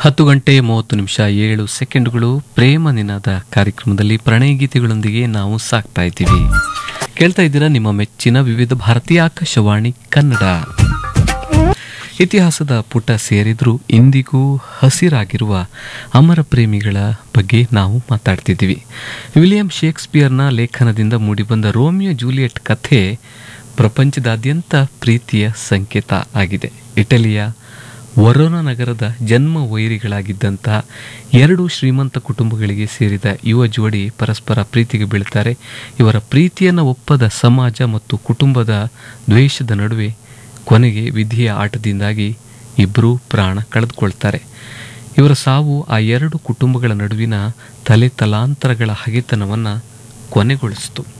ಹತ್ತು ಗಂಟೆ ಮೂವತ್ತು ನಿಮಿಷ ಏಳು ಸೆಕೆಂಡ್ಗಳು ಪ್ರೇಮ ನಿನಾದ ಕಾರ್ಯಕ್ರಮದಲ್ಲಿ ಪ್ರಣಯ ಗೀತೆಗಳೊಂದಿಗೆ ನಾವು ಸಾಕ್ತಾ ಇದ್ದೀವಿ ಕೇಳ್ತಾ ಇದ್ದೀರಾ ನಿಮ್ಮ ಮೆಚ್ಚಿನ ವಿವಿಧ ಭಾರತೀಯ ಆಕಾಶವಾಣಿ ಕನ್ನಡ ಇತಿಹಾಸದ ಪುಟ ಸೇರಿದ್ರೂ ಇಂದಿಗೂ ಹಸಿರಾಗಿರುವ ಅಮರ ಪ್ರೇಮಿಗಳ ಬಗ್ಗೆ ನಾವು ಮಾತಾಡ್ತಿದ್ದೀವಿ ವಿಲಿಯಂ ಶೇಕ್ಸ್ಪಿಯರ್ನ ಲೇಖನದಿಂದ ಮೂಡಿಬಂದ ರೋಮಿಯೋ ಜೂಲಿಯಟ್ ಕಥೆ ಪ್ರಪಂಚದಾದ್ಯಂತ ಪ್ರೀತಿಯ ಸಂಕೇತ ಆಗಿದೆ ಇಟಲಿಯ ವರೋನ ನಗರದ ಜನ್ಮ ವೈರಿಗಳಾಗಿದ್ದಂಥ ಎರಡು ಶ್ರೀಮಂತ ಕುಟುಂಬಗಳಿಗೆ ಸೇರಿದ ಯುವ ಜೋಡಿ ಪರಸ್ಪರ ಪ್ರೀತಿಗೆ ಬೀಳ್ತಾರೆ ಇವರ ಪ್ರೀತಿಯನ್ನು ಒಪ್ಪದ ಸಮಾಜ ಮತ್ತು ಕುಟುಂಬದ ದ್ವೇಷದ ನಡುವೆ ಕೊನೆಗೆ ವಿಧಿಯ ಆಟದಿಂದಾಗಿ ಇಬ್ಬರೂ ಪ್ರಾಣ ಕಳೆದುಕೊಳ್ತಾರೆ ಇವರ ಸಾವು ಆ ಎರಡು ಕುಟುಂಬಗಳ ನಡುವಿನ ತಲೆ ತಲಾಂತರಗಳ ಹಗೆತನವನ್ನು ಕೊನೆಗೊಳಿಸಿತು